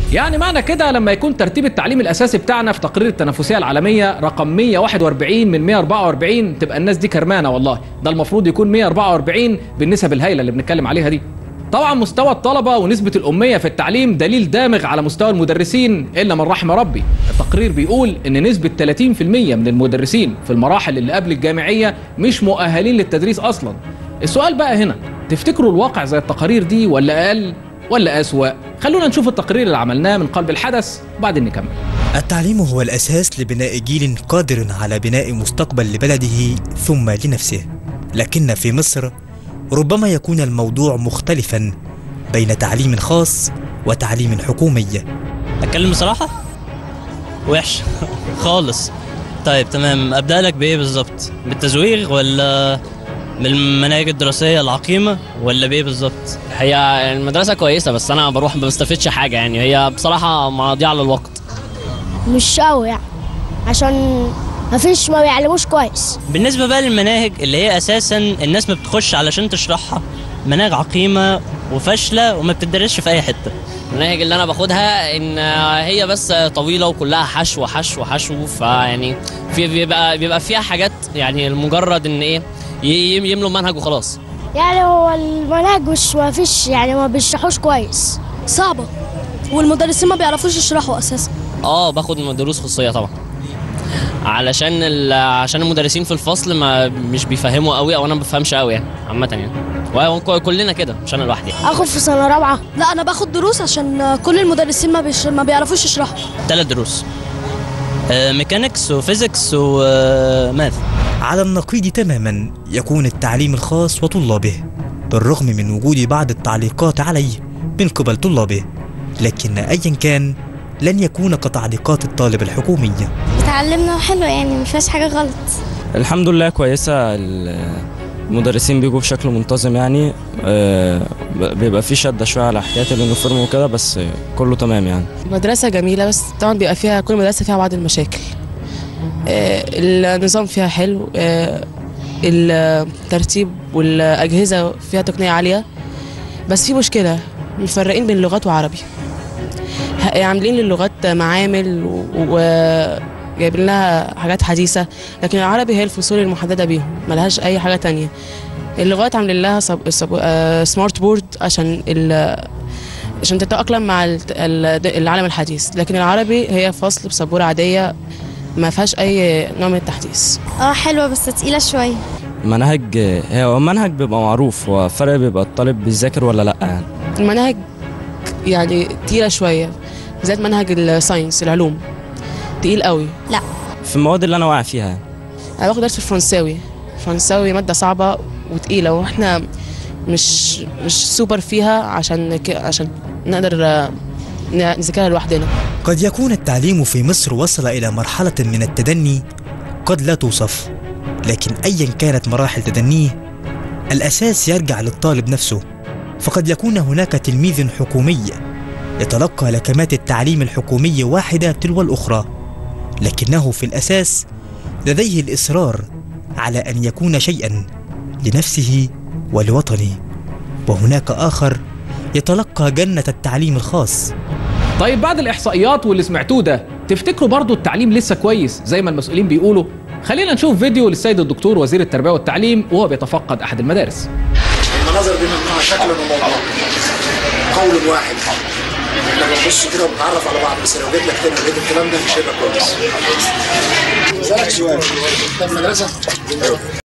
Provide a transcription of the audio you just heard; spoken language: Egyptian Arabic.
يعني معنى كده لما يكون ترتيب التعليم الاساسي بتاعنا في تقرير التنافسيه العالميه رقم 141 من 144 تبقى الناس دي كرمانه والله ده المفروض يكون 144 بالنسب الهائله اللي بنتكلم عليها دي طبعا مستوى الطلبه ونسبه الاميه في التعليم دليل دامغ على مستوى المدرسين الا من رحم ربي التقرير بيقول ان نسبه 30% من المدرسين في المراحل اللي قبل الجامعيه مش مؤهلين للتدريس اصلا السؤال بقى هنا تفتكروا الواقع زي التقارير دي ولا اقل ولا اسوا خلونا نشوف التقرير اللي عملناه من قلب الحدث وبعدين نكمل التعليم هو الأساس لبناء جيل قادر على بناء مستقبل لبلده ثم لنفسه لكن في مصر ربما يكون الموضوع مختلفا بين تعليم خاص وتعليم حكومي اتكلم بصراحه وحش خالص طيب تمام ابدا لك بايه بالظبط بالتزويغ ولا بالمناهج الدراسيه العقيمه ولا بايه بالظبط هي المدرسة كويسة بس أنا بروح ما بستفدش حاجة يعني هي بصراحة مضيعة للوقت مش قوي يعني عشان مفيش ما بيعلموش كويس بالنسبه بقى للمناهج اللي هي اساسا الناس ما بتخش علشان تشرحها مناهج عقيمه وفاشله وما بتدرسش في اي حته المناهج اللي أنا باخدها إن هي بس طويلة وكلها حشو حشو حشو فيعني في بيبقى بيبقى فيها حاجات يعني مجرد إن إيه ي- يملوا منهج وخلاص يعني هو المناهج مش ما فيش يعني ما بيشرحوش كويس صعبة والمدرسين ما بيعرفوش يشرحوا أساسا اه باخد دروس خصوصيه طبعا علشان ال- عشان المدرسين في الفصل ما مش بيفهموا قوي او انا ما بفهمش قوي يعني عامه يعني وهو كلنا كده مش انا لوحدي اخد في سنه رابعه لا أنا باخد دروس عشان كل المدرسين ما, بيش... ما بيعرفوش يشرحوا ثلاث دروس آه، ميكانيكس وفيزيكس وماث على النقيض تماما يكون التعليم الخاص وطلابه بالرغم من وجود بعض التعليقات عليه من قبل طلابه لكن أيا كان لن يكون كتعليقات الطالب الحكومي اتعلمنا حلو يعني ما فيهاش حاجه غلط الحمد لله كويسة ال- المدرسين بيجوا بشكل منتظم يعني آه، بيبقى في شدة شوية على حكاية اليونيفورم وكده بس كله تمام يعني مدرسة جميلة بس طبعا بيبقى فيها كل مدرسة فيها بعض المشاكل آه، النظام فيها حلو آه، الترتيب والأجهزة فيها تقنية عالية بس في مشكلة مفرقين بين لغات وعربي ه- عاملين للغات معامل و- وجايبين لها حاجات حديثة لكن العربي هي الفصول المحددة بيهم ملهاش أي حاجة تانية اللغات عاملين لها سب... سب... آه سمارت بورد عشان ال... عشان تتأقلم مع ال- ال- العالم الحديث لكن العربي هي فصل بسبورة عادية ما فيهاش أي نوع من التحديث اه حلوه بس تقيله شويه منهج هو المنهج بيبقى معروف هو الفرق بيبقى الطالب بيذاكر ولا لأ يعني المناهج يعني تقيلة شوية بالذات منهج الساينس العلوم تقيل قوي في المواد اللي أنا واقع فيها يعني. أنا باخد درس الفرنساوي الفرنساوي مادة صعبة وتقيلة واحنا مش مش سوبر فيها عشان ك... عشان نقدر آه، ن- نذاكرها لوحدنا قد يكون التعليم في مصر وصل إلى مرحلة من التدني قد لا توصف لكن أيا كانت مراحل تدنيه الأساس يرجع للطالب نفسه فقد يكون هناك تلميذ حكومي يتلقى لكمات التعليم الحكومي واحدة تلو الأخرى لكنه في الأساس لديه الإصرار على أن يكون شيئا لنفسه ولوطنه وهناك آخر يتلقى جنة التعليم الخاص طيب بعد الاحصائيات واللي سمعتوه ده تفتكروا برضو التعليم لسه كويس زي ما المسؤولين بيقولوا خلينا نشوف فيديو للسيد الدكتور وزير التربيه والتعليم وهو بيتفقد احد المدارس المناظر دي ممنوعه شكلا وموضوعا قول واحد احنا بنبص كده وبنتعرف على بعض بس لو جيت لك تاني ولقيت الكلام ده مش هيبقى كويس. اسالك سؤال انت في المدرسه؟